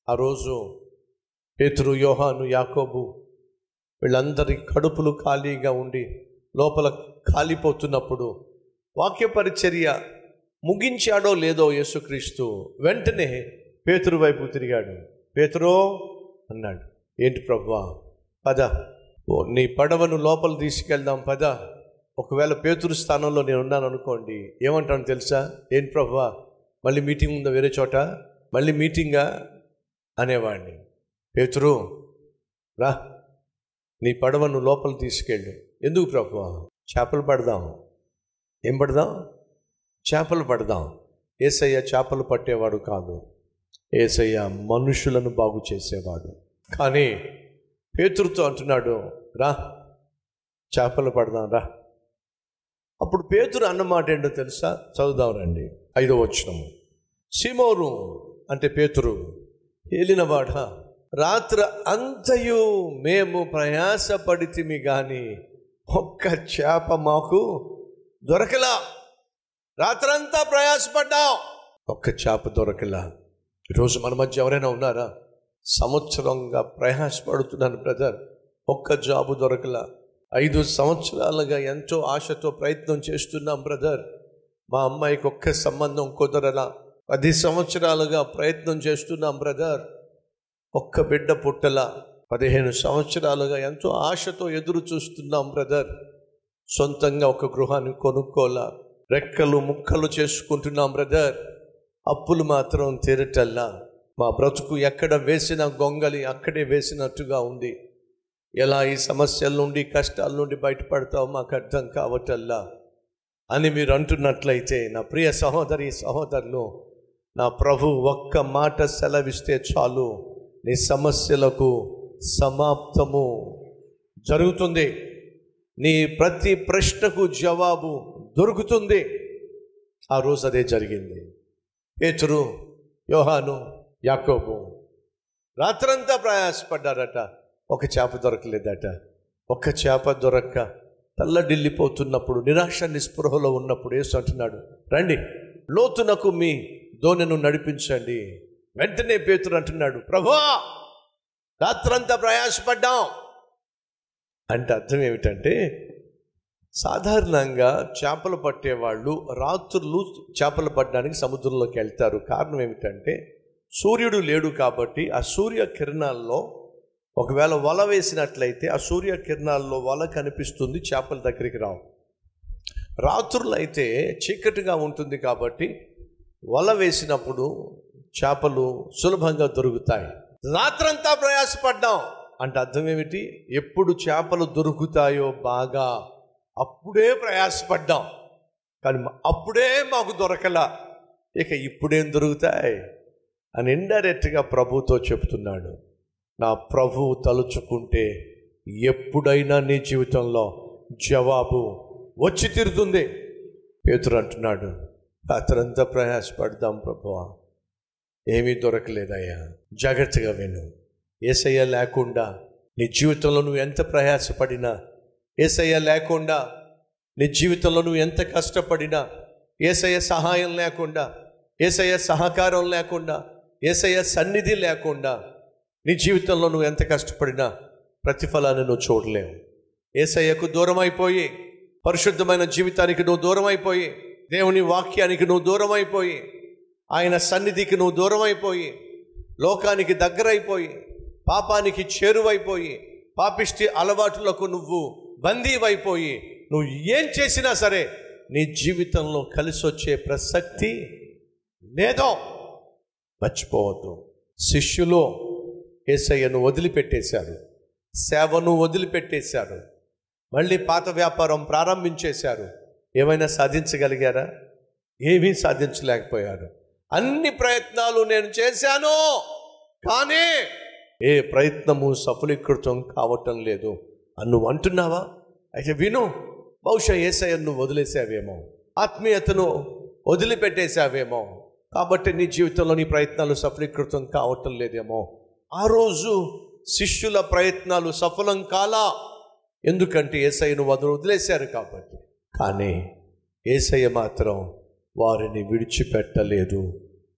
ఆ రోజు పేతురు యోహాను యాకోబు వీళ్ళందరి కడుపులు ఖాళీగా ఉండి లోపల కాలిపోతున్నప్పుడు వాక్య పరిచర్య ముగించాడో లేదో యేసుక్రీస్తు వెంటనే పేతురు వైపు తిరిగాడు పేతురో అన్నాడు ఏంటి ప్రభువా పద ఓ నీ పడవను లోపల తీసుకెళ్దాం పద ఒకవేళ పేతురు స్థానంలో నేను ఉన్నాను అనుకోండి ఏమంటాను తెలుసా ఏంటి ప్రభువా మళ్ళీ మీటింగ్ ఉందా వేరే చోట మళ్ళీ మీటింగా అనేవాడిని పేతురు రా నీ పడవను లోపల తీసుకెళ్ళు ఎందుకు ప్రభువా చేపలు పడదాం ఏం పడదాం చేపలు పడదాం ఏసయ్య చేపలు పట్టేవాడు కాదు ఏసయ్య మనుషులను బాగు చేసేవాడు కానీ పేతురుతో అంటున్నాడు రా చేపలు పడదాం రా అప్పుడు పేతురు అన్నమాట ఏంటో తెలుసా చదువుదాం రండి ఐదో వచ్చినము సిమోరు అంటే పేతురు ఏలినవాడ రాత్ర అంతయు మేము ప్రయాసపడితిమి గాని ఒక్క చేప మాకు దొరకలా రాత్రంతా ప్రయాసపడ్డాం ఒక్క చేప దొరకలా ఈరోజు మన మధ్య ఎవరైనా ఉన్నారా సంవత్సరంగా ప్రయాసపడుతున్నాను బ్రదర్ ఒక్క జాబు దొరకలా ఐదు సంవత్సరాలుగా ఎంతో ఆశతో ప్రయత్నం చేస్తున్నాం బ్రదర్ మా అమ్మాయికి ఒక్క సంబంధం కుదరలా పది సంవత్సరాలుగా ప్రయత్నం చేస్తున్నాం బ్రదర్ ఒక్క బిడ్డ పుట్టల పదిహేను సంవత్సరాలుగా ఎంతో ఆశతో ఎదురు చూస్తున్నాం బ్రదర్ సొంతంగా ఒక గృహాన్ని కొనుక్కోలా రెక్కలు ముక్కలు చేసుకుంటున్నాం బ్రదర్ అప్పులు మాత్రం తీరటల్లా మా బ్రతుకు ఎక్కడ వేసిన గొంగలి అక్కడే వేసినట్టుగా ఉంది ఎలా ఈ సమస్యల నుండి కష్టాల నుండి బయటపడతావు మాకు అర్థం కావటల్లా అని మీరు అంటున్నట్లయితే నా ప్రియ సహోదరి సహోదరులు నా ప్రభు ఒక్క మాట సెలవిస్తే చాలు నీ సమస్యలకు సమాప్తము జరుగుతుంది నీ ప్రతి ప్రశ్నకు జవాబు దొరుకుతుంది ఆ రోజు అదే జరిగింది పేతురు యోహాను యాకోబు రాత్రంతా ప్రయాసపడ్డారట ఒక చేప దొరకలేదట ఒక్క చేప దొరక్క తల్లడిల్లిపోతున్నప్పుడు నిరాశ నిస్పృహలో ఉన్నప్పుడు ఏసు అంటున్నాడు రండి లోతునకు మీ దోణెను నడిపించండి వెంటనే పేతురు అంటున్నాడు ప్రభా రాత్రంతా ప్రయాసపడ్డాం అంటే అర్థం ఏమిటంటే సాధారణంగా చేపలు పట్టేవాళ్ళు రాత్రులు చేపలు పట్టడానికి సముద్రంలోకి వెళ్తారు కారణం ఏమిటంటే సూర్యుడు లేడు కాబట్టి ఆ సూర్య కిరణాల్లో ఒకవేళ వల వేసినట్లయితే ఆ సూర్య కిరణాల్లో వల కనిపిస్తుంది చేపల దగ్గరికి రావు రాత్రులు అయితే చీకటిగా ఉంటుంది కాబట్టి వల వేసినప్పుడు చేపలు సులభంగా దొరుకుతాయి రాత్రంతా ప్రయాసపడ్డాం అంటే అర్థం ఏమిటి ఎప్పుడు చేపలు దొరుకుతాయో బాగా అప్పుడే ప్రయాసపడ్డాం కానీ మ- అప్పుడే మాకు దొరకలా ఇక ఇప్పుడేం దొరుకుతాయి అని ఇండైరెక్ట్గా ప్రభుతో చెప్తున్నాడు నా ప్రభువు తలుచుకుంటే ఎప్పుడైనా నీ జీవితంలో జవాబు వచ్చి తీరుతుంది పేతురు అంటున్నాడు రాత్రంతా ప్రయాసపడదాం ప్రభువా ఏమీ దొరకలేదయ్యా జాగ్రత్తగా విను ఏసయ్య లేకుండా నీ జీవితంలో నువ్వు ఎంత ప్రయాసపడినా ఏసయ్య లేకుండా నీ జీవితంలో నువ్వు ఎంత కష్టపడినా ఏసయ్య సహాయం లేకుండా ఏసయ్య సహకారం లేకుండా ఏసయ్య సన్నిధి లేకుండా నీ జీవితంలో నువ్వు ఎంత కష్టపడినా ప్రతిఫలాన్ని నువ్వు చూడలేవు ఏసయ్యకు దూరం అయిపోయి పరిశుద్ధమైన జీవితానికి నువ్వు దూరం అయిపోయి దేవుని వాక్యానికి నువ్వు దూరం అయిపోయి ఆయన సన్నిధికి నువ్వు దూరం అయిపోయి లోకానికి దగ్గరైపోయి పాపానికి చేరువైపోయి పాపిష్టి అలవాటులకు నువ్వు బందీవైపోయి నువ్వు ఏం చేసినా సరే నీ జీవితంలో కలిసి వచ్చే ప్రసక్తి లేదో మర్చిపోవద్దు శిష్యులు ఏసయ్యను వదిలిపెట్టేశారు సేవను వదిలిపెట్టేశారు మళ్ళీ పాత వ్యాపారం ప్రారంభించేశారు ఏమైనా సాధించగలిగారా ఏమీ సాధించలేకపోయారు అన్ని ప్రయత్నాలు నేను చేశాను కానీ ఏ ప్రయత్నము సఫలీకృతం కావటం లేదు అని నువ్వు అంటున్నావా అయితే విను బహుశా ఏసయ్య నువ్వు వదిలేసావేమో ఆత్మీయతను వదిలిపెట్టేశావేమో కాబట్టి నీ జీవితంలో నీ ప్రయత్నాలు సఫలీకృతం కావటం లేదేమో ఆ రోజు శిష్యుల ప్రయత్నాలు సఫలం కాలా ఎందుకంటే ఏసయ్యను వదిలి వదిలేశారు కాబట్టి కానీ ఏసయ్య మాత్రం వారిని విడిచిపెట్టలేదు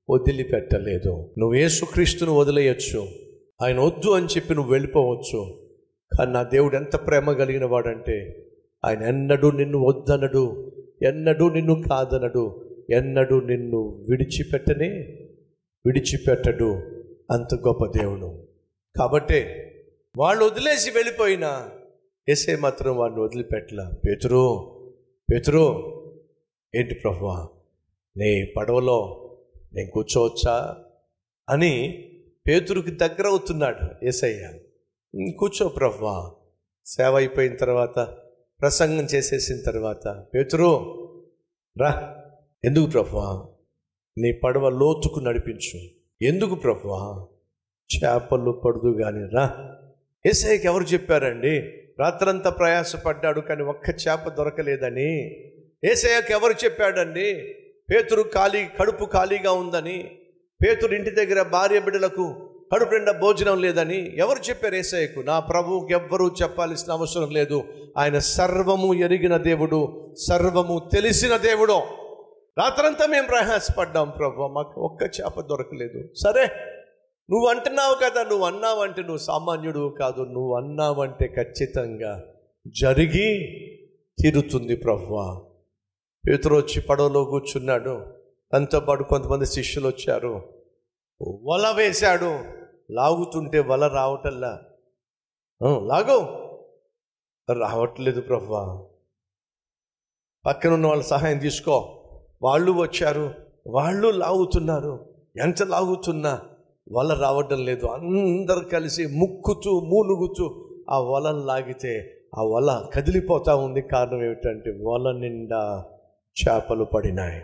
వదిలిపెట్టలేదు నువ్వు యేసుక్రీస్తును వదిలేయచ్చు ఆయన వద్దు అని చెప్పి నువ్వు వెళ్ళిపోవచ్చు కానీ నా దేవుడు ఎంత ప్రేమ కలిగిన వాడంటే ఆయన ఎన్నడూ నిన్ను వద్దనడు ఎన్నడూ నిన్ను కాదనడు ఎన్నడూ నిన్ను విడిచిపెట్టనే విడిచిపెట్టడు అంత గొప్ప దేవుడు కాబట్టే వాళ్ళు వదిలేసి వెళ్ళిపోయినా ఏసే మాత్రం వాడిని వదిలిపెట్టలా పేతురు పేతురు ఏంటి ప్రభువా నీ పడవలో నేను కూర్చోవచ్చా అని పేతురుకి దగ్గర అవుతున్నాడు ఏసయ్య "ఉమ్, కూర్చో ప్రభువా సేవ అయిపోయిన తర్వాత ప్రసంగం చేసేసిన తర్వాత పేతురు రా ఎందుకు ప్రభువా నీ పడవ లోతుకు నడిపించు ఎందుకు ప్రభువా చేపలు పడుదు గాని రా ఏసఐకి ఎవరు చెప్పారండి రాత్రంతా ప్రయాసపడ్డాడు కానీ ఒక్క చేప దొరకలేదని ఏసయ్యకి ఎవరు చెప్పాడండి పేతురు ఖాళీ కడుపు ఖాళీగా ఉందని పేతురు ఇంటి దగ్గర భార్య బిడ్డలకు కడుపు నిండా భోజనం లేదని ఎవరు చెప్పారు ఏసయ్యకు నా ప్రభువుకి ఎవ్వరూ చెప్పాల్సిన అవసరం లేదు ఆయన సర్వము ఎరిగిన దేవుడు సర్వము తెలిసిన దేవుడు రాత్రంతా మేము ప్రయాసపడ్డాం ప్రభు మాకు ఒక్క చేప దొరకలేదు సరే నువ్వు అంటున్నావు కదా నువ్వు అన్నావంటే నువ్వు సామాన్యుడు కాదు నువ్వు అన్నావంటే ఖచ్చితంగా జరిగి తీరుతుంది ప్రభువా పేతురు వచ్చి పడవలో కూర్చున్నాడు తనతో పాటు కొంతమంది శిష్యులు వచ్చారు వల వేశాడు లాగుతుంటే వల రావటల్లా "ఆ, లాగు రావట్లేదు ప్రభువా పక్కన ఉన్న వాళ్ళ సహాయం తీసుకో వాళ్ళు వచ్చారు వాళ్ళు లాగుతున్నారు ఎంత లాగుతున్నా వల రావడం లేదు అందరు కలిసి ముక్కుతూ మూలుగుతూ ఆ వలను లాగితే ఆ వల కదిలిపోతా ఉంది కారణం ఏమిటంటే వల నిండా చేపలు పడినాయి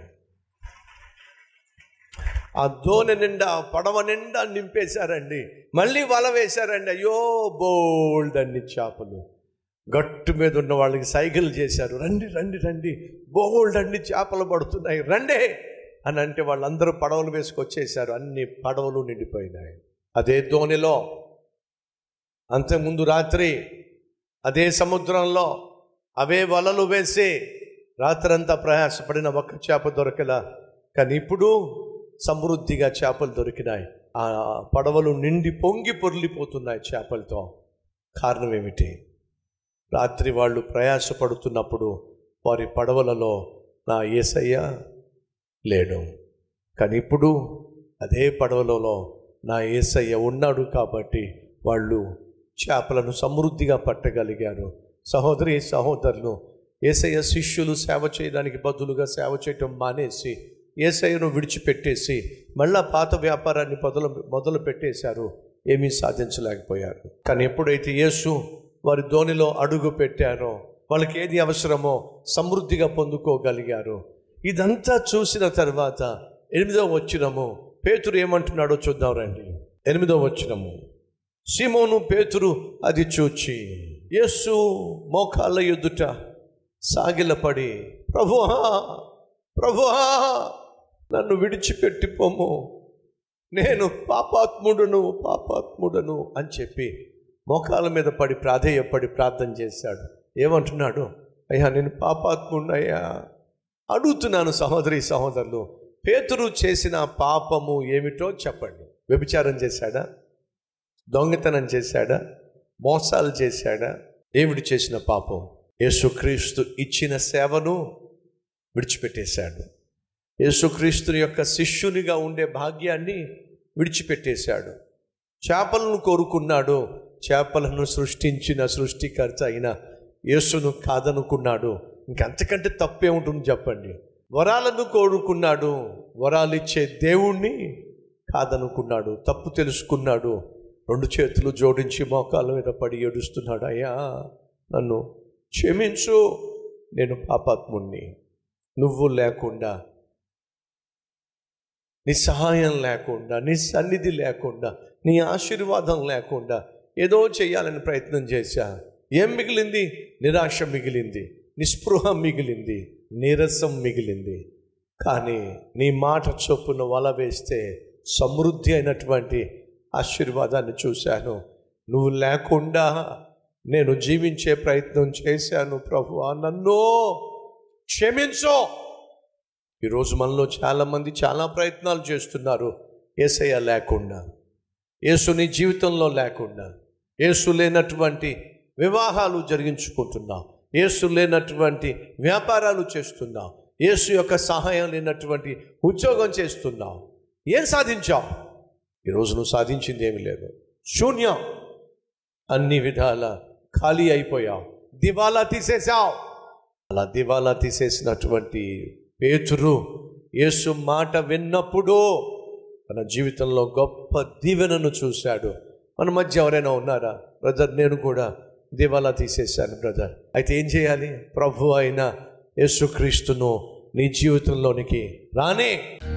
ఆ దోణి నిండా పడవ నిండా నింపేశారండి మళ్ళీ వల వేశారండి అయ్యో బోల్డ్ అన్ని చేపలు గట్టు మీద ఉన్న వాళ్ళకి సైకిల్ చేశారు రండి రండి రండి బోల్డ్ అన్ని చేపలు పడుతున్నాయి రండి అని అంటే వాళ్ళందరూ పడవలు వేసుకొచ్చేసారు అన్ని పడవలు నిండిపోయినాయి అదే దోణిలో అంతకుముందు రాత్రి అదే సముద్రంలో అవే వలలు వేసి రాత్రంతా ప్రయాసపడిన ఒక్క చేప దొరకలా కానీ ఇప్పుడు సమృద్ధిగా చేపలు దొరికినాయి ఆ పడవలు నిండి పొంగి పొర్లిపోతున్నాయి చేపలతో కారణం ఏమిటి రాత్రి వాళ్ళు ప్రయాసపడుతున్నప్పుడు వారి పడవలలో నా ఏసయ్య లేడు కానీ ఇప్పుడు అదే పడవలలో నా ఏసయ్య ఉన్నాడు కాబట్టి వాళ్ళు చేపలను సమృద్ధిగా పట్టగలిగారు సహోదరి సహోదరులు ఏసయ్య శిష్యులు సేవ చేయడానికి బదులుగా సేవ చేయటం మానేసి ఏసయ్యను విడిచిపెట్టేసి మళ్ళా పాత వ్యాపారాన్ని మొదలు మొదలు పెట్టేశారు ఏమీ సాధించలేకపోయారు కానీ ఎప్పుడైతే యేసు వారి ధోనిలో అడుగు పెట్టారో వాళ్ళకి ఏది అవసరమో సమృద్ధిగా పొందుకోగలిగారు ఇదంతా చూసిన తర్వాత ఎనిమిదో వచ్చినము పేతురు ఏమంటున్నాడో చూద్దాం రండి ఎనిమిదో వచ్చినము సిమోను పేతురు అది చూచి యేసు మోకాళ్ళ ఎదుట సాగిలపడి ప్రభువా ప్రభువా నన్ను విడిచిపెట్టిపోము నేను పాపాత్ముడును పాపాత్ముడను అని చెప్పి మోకాల మీద పడి ప్రాధేయపడి ప్రార్థన చేశాడు ఏమంటున్నాడు అయ్యా నేను పాపాత్ముడయ్యా అడుగుతున్నాను సహోదరి సహోదరులు పేతురు చేసిన పాపము ఏమిటో చెప్పండి వ్యభిచారం చేశాడా దొంగతనం చేశాడా మోసాలు చేశాడా ఏమిటి చేసిన పాపం యేసుక్రీస్తు ఇచ్చిన సేవను విడిచిపెట్టేశాడు యేసుక్రీస్తుని యొక్క శిష్యునిగా ఉండే భాగ్యాన్ని విడిచిపెట్టేశాడు చేపలను కోరుకున్నాడు చేపలను సృష్టించిన సృష్టికర్త అయిన యేసును కాదనుకున్నాడు ఇంకంతకంటే తప్పే ఉంటుంది చెప్పండి వరాలను కోరుకున్నాడు వరాలు ఇచ్చే దేవుణ్ణి కాదనుకున్నాడు తప్పు తెలుసుకున్నాడు రెండు చేతులు జోడించి మోకాళ్ళ మీద పడి ఏడుస్తున్నాడు అయ్యా నన్ను క్షమించు నేను పాపాత్ముణ్ణి నువ్వు లేకుండా నీ సహాయం లేకుండా నీ సన్నిధి లేకుండా నీ ఆశీర్వాదం లేకుండా ఏదో చేయాలని ప్రయత్నం చేశా ఏం మిగిలింది నిరాశ మిగిలింది నిస్పృహ మిగిలింది నీరసం మిగిలింది కానీ నీ మాట చొప్పున వల వేస్తే సమృద్ధి అయినటువంటి ఆశీర్వాదాన్ని చూశాను నువ్వు లేకుండా నేను జీవించే ప్రయత్నం చేశాను ప్రభు నన్ను క్షమించు ఈరోజు మనలో చాలామంది చాలా ప్రయత్నాలు చేస్తున్నారు ఏసయ్య లేకుండా యేసు నీ జీవితంలో లేకుండా యేసు లేనటువంటి వివాహాలు జరిగించుకుంటున్నావు యేసు లేనటువంటి వ్యాపారాలు చేస్తున్నావు యేసు యొక్క సహాయం లేనటువంటి ఉద్యోగం చేస్తున్నావు ఏం సాధించావు ఈరోజు నువ్వు సాధించింది ఏమీ లేదు శూన్యం అన్ని విధాల ఖాళీ అయిపోయావు దివాలా తీసేశావు అలా దివాలా తీసేసినటువంటి పేతురు యేసు మాట విన్నప్పుడు తన జీవితంలో గొప్ప దీవెనను చూశాడు మన మధ్య ఎవరైనా ఉన్నారా బ్రదర్ నేను కూడా దివాలా తీసేశాను బ్రదర్ అయితే ఏం చేయాలి ప్రభు అయిన యేసుక్రీస్తును నీ జీవితంలోనికి రానే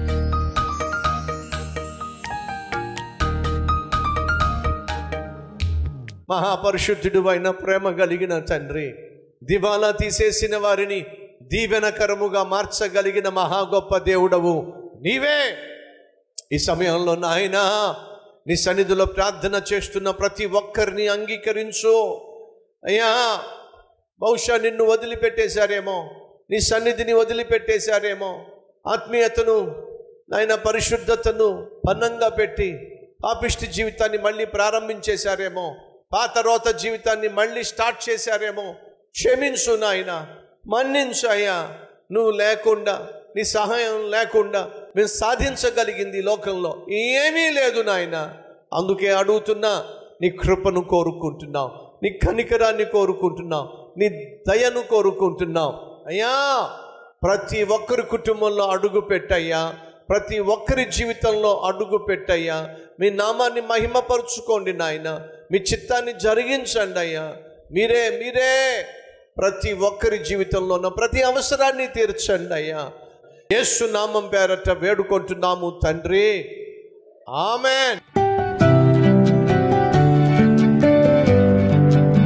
మహాపరిశుద్ధుడు అయిన ప్రేమ కలిగిన తండ్రి దివాలా తీసేసిన వారిని దీవెనకరముగా మార్చగలిగిన మహా గొప్ప దేవుడవు నీవే ఈ సమయంలో నాయన నీ సన్నిధిలో ప్రార్థన చేస్తున్న ప్రతి ఒక్కరిని అంగీకరించు అయ్యా బహుశా నిన్ను వదిలిపెట్టేశారేమో నీ సన్నిధిని వదిలిపెట్టేశారేమో ఆత్మీయతను నాయన పరిశుద్ధతను పన్నంగా పెట్టి పాపిష్టి జీవితాన్ని మళ్ళీ ప్రారంభించేశారేమో పాత రోత జీవితాన్ని మళ్ళీ స్టార్ట్ చేశారేమో క్షమించు నాయన మన్నించు అయ్యా నువ్వు లేకుండా నీ సహాయం లేకుండా మేము సాధించగలిగింది ఈ లోకంలో ఏమీ లేదు నాయన అందుకే అడుగుతున్నా నీ కృపను కోరుకుంటున్నావు నీ కనికరాన్ని కోరుకుంటున్నావు నీ దయను కోరుకుంటున్నావు అయ్యా ప్రతి ఒక్కరి కుటుంబంలో అడుగు పెట్టయ్యా ప్రతి ఒక్కరి జీవితంలో అడుగు పెట్టయ్యా మీ నామాన్ని మహిమపరుచుకోండి నాయన మీ చిత్తాన్ని జరిగించండి అయ్యా మీరే మీరే ప్రతి ఒక్కరి జీవితంలో ఉన్న ప్రతి అవసరాన్ని తీర్చండి అయ్యా యేసు నామం పేరట వేడుకుంటున్నాము తండ్రి ఆమెన్